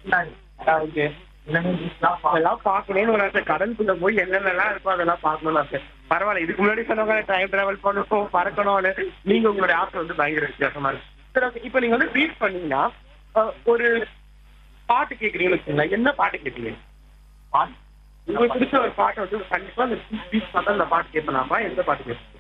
Okay அதெல்லாம் பார்க்கணும்னு ஒரு ஆசை கடலுக்குள்ள போய் என்னென்னலாம் இருக்கோ அதெல்லாம் பார்க்கணும்னு ஆசை பரவாயில்ல இதுக்கு முன்னாடி சொன்னவங்க டைம் டிராவல் பண்ணணும் பறக்கணும்னு நீங்க உங்களுடைய ஆசை வந்து பயங்கர வித்தியாசமா இருக்கு சரி ஓகே இப்போ நீங்க வந்து பீட் பண்ணீங்கன்னா அஹ், ஒரு பாட்டு கேட்குறீங்கன்னு வச்சுக்கோங்களேன் என்ன பாட்டு கேட்பீங்க உங்களுக்கு பிடிச்ச ஒரு பாட்டை வந்து கண்டிப்பா அந்த பீட் பார்த்தா அந்த பாட்டு கேட்பலாமா எந்த பாட்டு கேட்பீங்க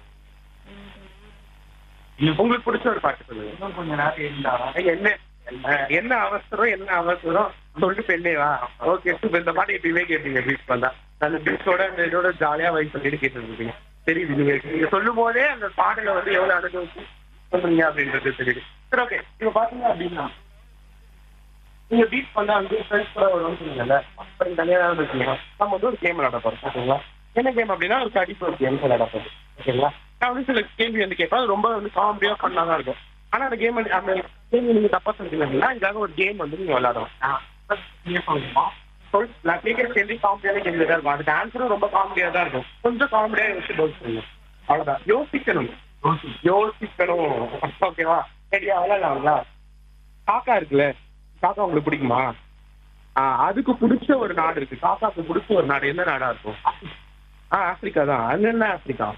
உங்களுக்கு பிடிச்ச ஒரு பாட்டு சொல்லுங்க இன்னும் கொஞ்ச நேரம் இருந்தா என்ன அஹ், என்ன அவசரம் என்ன அவசரம் சொல்லிட்டு பெண்ணே வா ஓகே சூப்பர் இந்த பாட்டு எப்பயுமே கேட்டீங்க பீச் வந்தா அந்த பீச்சோட அந்த இதோட ஜாலியா வைப் பண்ணிட்டு கேட்டு இருக்கீங்க தெரியுது நீங்க நீங்க சொல்லும் போதே அந்த பாடல வந்து எவ்வளவு அனுபவிச்சு சொல்றீங்க அப்படின்றது தெரியுது சரி ஓகே இப்ப பாத்தீங்க அப்படின்னா நீங்க பீச் பண்ணா வந்து ஃப்ரெண்ட்ஸ் கூட வரும்னு சொன்னீங்கல்ல அப்ப நீங்க தனியா தான் இருக்கீங்க நம்ம வந்து ஒரு கேம் விளையாட போறோம் ஓகேங்களா என்ன கேம் அப்படின்னா ஒரு கடிப்பு ஒரு கேம் விளையாட போறோம் ஓகேங்களா நான் வந்து சில கேள்வி வந்து கேட்பேன் அது ரொம்ப வந்து காமெடியா ஃபன்னா தான் இருக்கும் ஆனா அந்த கேம் அந்த கேள்வி நீங்க தப்பா சொல்றீங்கன்னா இதுக்காக ஒரு கேம் வந்து நீங்க விளையாடணும் நீங்க சொல்லுமா சொல் நான் கேட்கிற கேள்வி காமெடியான கேள்வி தான் இருக்கும் அதுக்கு ஆன்சரும் ரொம்ப காமெடியா தான் இருக்கும் கொஞ்சம் காமெடியா யோசிச்சு பதில் சொல்லுங்க அவ்வளவுதான் யோசிக்கணும் யோசிக்கணும் ஓகேவா சரியா விளையாடலாங்களா காக்கா இருக்குல்ல காக்கா உங்களுக்கு பிடிக்குமா ஆ அதுக்கு பிடிச்ச ஒரு நாடு இருக்கு காக்காக்கு பிடிச்ச ஒரு நாடு என்ன நாடா இருக்கும் ஆ ஆப்பிரிக்கா தான் அது என்ன ஆப்பிரிக்கா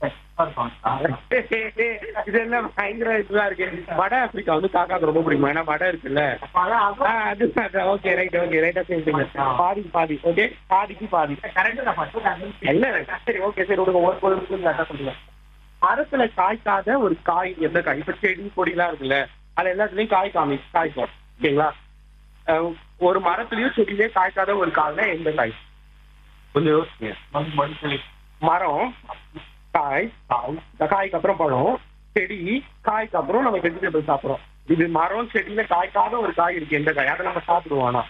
இது என்ன பயங்கர இதுவா இருக்கு வட ஆப்பிரிக்கா வந்து காக்காக்கு ரொம்ப பிடிக்குமா ஏன்னா வடை இருக்குல்ல ஆ, அது ஓகே ரைட் ஓகே ரைட்டா சேர்ந்துங்க பாதி பாதி ஓகே பாதிக்கு பாதி என்ன சரி ஓகே சரி விடுங்க ஒரு ஒரு நிமிஷம் கரெக்டா சொல்லுங்க மரத்துல காய்க்காத ஒரு காய் எந்த காய் இப்ப செடி கொடிலாம் இருக்குல்ல அது எல்லாத்துலயும் காய் காமி காய்க்கும் ஓகேங்களா அஹ், ஒரு மரத்துலயும் செடியிலயும் காய்க்காத ஒரு காய்னா எந்த காய் கொஞ்சம் யோசிங்க மரம் காய் காய் காய்க்கு அப்புறம் பழம் செடி காய்க்கு அப்புறம் நம்ம வெஜிடபிள் சாப்பிடுறோம் இது மரம் செடியில காய்க்காத ஒரு காய் இருக்கு எந்த காய் அதை நம்ம சாப்பிடுவோம் ஆனா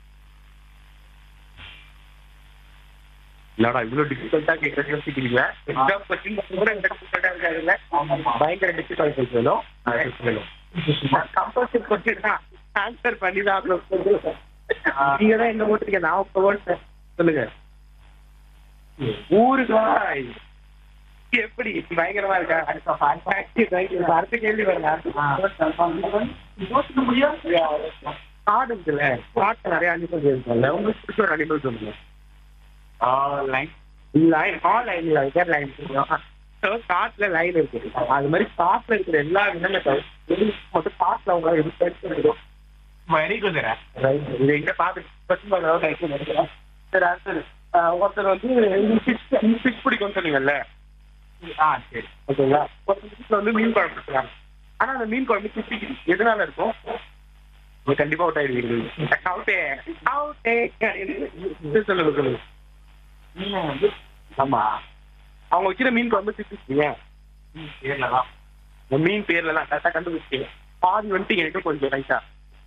இல்லடா இவ்வளவு டிஃபிகல்ட்டா கேட்கறது யோசிக்கிறீங்க எக்ஸாம் கொஸ்டின் கூட இந்த டிஃபிகல்ட்டா இருக்காதுல்ல பயங்கர டிஃபிகல்ட் வேணும் கம்பல்சரி கொஸ்டின் தான் ஆன்சர் பண்ணி தான் ஆகணும் நீங்க தான் என்ன போட்டுருக்கீங்க நான் இப்ப போட்டேன் சொல்லுங்க ஊறுகாய் எப்படி பயங்கரமா இருக்கா Thank you. அடுத்த கேள்வி வரலாம் காடு இருக்குல்ல காட்டுல நிறைய அனிமல்ஸ் இருக்குல்ல உங்களுக்கு பிடிச்ச ஒரு அனிமல் சொல்லுங்க lion all lion lion lion காட்டுல லைன் இருக்கு அது மாதிரி காட்டுல இருக்கிற எல்லா விலங்குகள் மட்டும் காட்டுல அவங்க எது தெரிஞ்சுக்கணும் வெரி குட் ரைட் இது எங்க பார்த்து கொஸ்டின் பண்ண நினைக்கிறேன் சரி அடுத்தது ஆஹ் ஒருத்தர் வந்து ஃபிஷ் ஃபிஷ் பிடிக்கும்னு சொன்னீங்கல்ல ஆ சரி ஓகேங்களா ஒருத்தர் வீட்டுல வந்து மீன் குழம்பு வச்சுருக்காங்க ஆனா அந்த மீன் குழம்பு கிட்டி எதனால இருக்கும் நீங்க கண்டிப்பா அவுட் ஆயிடுவீங்க அவுட்டே அவுட்டே சொல்லுங்க சொல்லுங்க நீங்க வந்து ஆமா அவங்க வைக்கிற மீன் குழம்பு திட்டிங்க பேர்ல தான் இந்த மீன் பேர்ல எல்லாம் கரெக்டா கண்டுபிடிச்சிங்க பாதி வந்துட்டு எனக்கு கொஞ்சம் ரைட்டா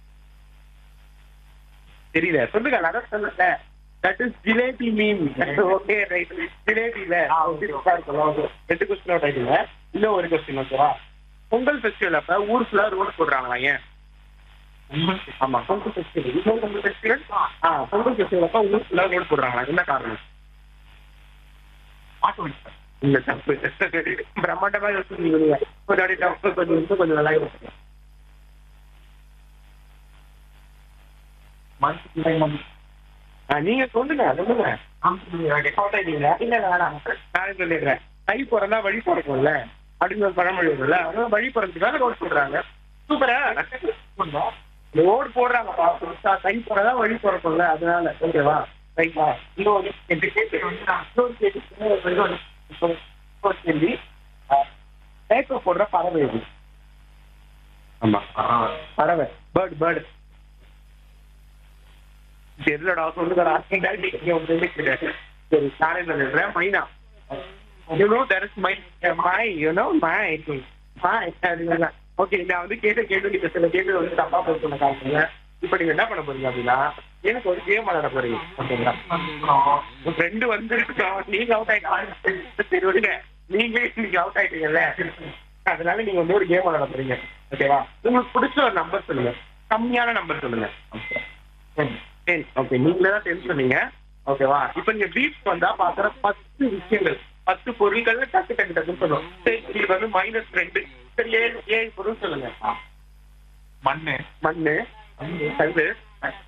தெரியல சொல்லுங்க நான் அதான் சொல்லல தட் இஸ் ஜிலேபி மீன் ஓகே ரைட் ஜிலேபில ரெண்டு கொஸ்டின் அவுட் ஆயிடுங்க இன்னும் ஒரு கொஸ்டின் ஓகேவா பொங்கல் ஃபெஸ்டிவல் அப்ப ஊர் ஃபுல்லா ரோடு போடுறாங்களா ஏன் ஆமா பொங்கல் ஃபெஸ்டிவல் இன்னும் பொங்கல் ஃபெஸ்டிவல் ஆ பொங்கல் ஃபெஸ்டிவல் அப்ப ஊர் ஃபுல்லா ரோடு போடுறாங்களா என்ன காரணம் ஆட்டோ வச்சு இல்ல தப்பு பிரம்மாண்டமா யோசிச்சீங்க நீங்க கொஞ்சம் அப்படியே தப்பு கொஞ்சம் இன்னும் கொஞ்சம் நல்லா யோசிங்க மந்த்லி ஆ, நீங்க சொல்லுங்க சொல்லுங்க அவுட் ஆயிட்டீங்களா இல்ல இல்ல, வேணாம் நானே சொல்லிடுறேன் தை பிறந்தா வழி பிறக்கும்ல அப்படின்னு ஒரு பழமொழி வரும்ல அதனால வழி பிறந்துக்காக ரோடு போடுறாங்க சூப்பரா ரோடு போடுறாங்கப்பா புதுசா தை பிறந்தா வழி பிறக்கும்ல அதனால ஓகேவா ரைட்டா இன்னொரு கேள்வி இன்னொரு கேள்வி இன்னொரு இன்னொரு கேள்வி பேப்பர் போடுற பறவை இது ஆமா பறவை பேர்ட் பேர்டு தெரியலடா சொல்லுங்கடா சரி நானே சொல்லிடுறேன் myna you know there is my my you know my my okay நான் வந்து கேட்ட கேள்வி நீங்க சில கேள்வி வந்து தப்பா போய் சொன்ன காரணங்க இப்போ நீங்க என்ன பண்ண போறீங்க அப்படின்னா எனக்கு ஒரு கேம் விளையாட போறீங்க ஓகேங்களா உங்க ஃப்ரெண்டு வந்து நீங்க அவுட் ஆயிட்டீங்க சரி விடுங்க நீங்களே நீங்க அவுட் ஆயிட்டீங்கல்ல அதனால நீங்க வந்து ஒரு கேம் விளையாட போறீங்க ஓகேவா உங்களுக்கு பிடிச்ச ஒரு நம்பர் சொல்லுங்க கம்மியான நம்பர் சொல்லுங்க டென் ஓகே நீங்களே தான் டென் சொன்னீங்க ஓகேவா இப்போ நீங்க பீச் வந்தா பாக்குற பத்து விஷயங்கள் பத்து பொருட்கள் டக்கு டக்கு டக்குன்னு சொல்லுவோம் சரி இது வந்து மைனஸ் ரெண்டு சரி ஏழு ஏழு பொருள் சொல்லுங்க மண்ணு மண்ணு கல்லு